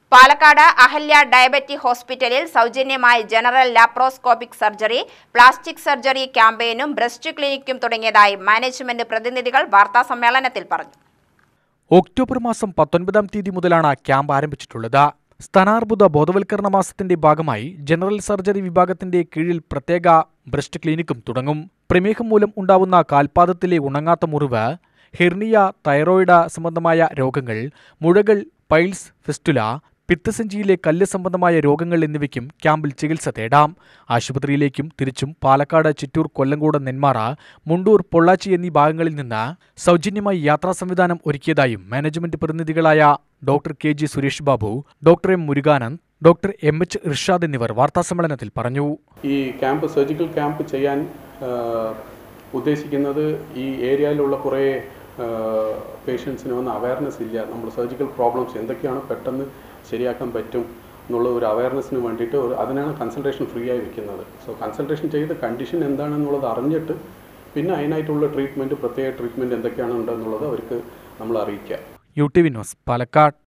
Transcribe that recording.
Palakkad Ahalya diabetic ഹോസ്പിറ്റലിൽ സൗജന്യമായി general laparoscopic surgery plastic surgery ക്യാമ്പയിനും ബ്രസ്റ്റ് ക്ലിനിക്കും തുടങ്ങിയതായി മാനേജ്മെന്റ് പ്രതിനിധികൾ വാർത്താസമ്മേളനത്തിൽ പറഞ്ഞു ഒക്ടോബർ മാസം പത്തൊൻപതാം തീയതി മുതലാണ് ക്യാമ്പ് ആരംഭിച്ചിട്ടുള്ളത് സ്ഥാനാർബുദ ബോധവൽക്കരണ മാസത്തിന്റെ ഭാഗമായി ജനറൽ സർജറി വിഭാഗത്തിന്റെ കീഴിൽ പ്രത്യേക ബ്രസ്റ്റ് ക്ലിനിക്കും തുടങ്ങും പ്രമേഹം മൂലം ഉണ്ടാവുന്ന കാൽപാദത്തിലെ ഉണങ്ങാത്ത മുറിവ് ഹെർണിയ തൈറോയിഡ് സംബന്ധമായ രോഗങ്ങൾ മുഴകൾ പൈൽസ് ഫിസ്റ്റുല പിത്തസഞ്ചിയിലെ കല്ല് സംബന്ധമായ രോഗങ്ങൾ എന്നിവയ്ക്കും ക്യാമ്പിൽ ചികിത്സ തേടാം ആശുപത്രിയിലേക്കും തിരിച്ചും പാലക്കാട് ചിറ്റൂർ കൊല്ലങ്കോട് നെന്മാറ മുണ്ടൂർ പൊള്ളാച്ചി എന്നീ ഭാഗങ്ങളിൽ നിന്ന് സൗജന്യമായി യാത്രാ സംവിധാനം ഒരുക്കിയതായും മാനേജ്മെന്റ് പ്രതിനിധികളായ doctor K G Suresh Babu doctor M Murukanand doctor M H Irshad എന്നിവർ വാർത്താസമ്മേളനത്തിൽ പറഞ്ഞു ഈ ക്യാമ്പ് സർജിക്കൽ ക്യാമ്പ് ചെയ്യാൻ ആ, ഉദ്ദേശിക്കുന്നത് ഈ ഏരിയയിലുള്ള കുറേ പേഷ്യൻസിന് ഒന്നും അവയർനെസ് ഇല്ല നമ്മൾ സർജിക്കൽ പ്രോബ്ലംസ് എന്തൊക്കെയാണ് പെട്ടെന്ന് ശരിയാക്കാൻ പറ്റും എന്നുള്ള ഒരു അവയർനെസ്സിന് വേണ്ടിയിട്ട് ഒരു അതിനാണ് കൺസൾട്ടേഷൻ ഫ്രീ ആയി വെക്കുന്നത് സോ കൺസൾട്ടേഷൻ ചെയ്ത് കണ്ടീഷൻ എന്താണെന്നുള്ളത് അറിഞ്ഞിട്ട് പിന്നെ അതിനായിട്ടുള്ള ട്രീറ്റ്മെൻറ്റ് പ്രത്യേക ട്രീറ്റ്മെൻറ്റ് എന്തൊക്കെയാണ് ഉണ്ടെന്നുള്ളത് അവർക്ക് നമ്മൾ അറിയിക്കുക U T V news Palakkad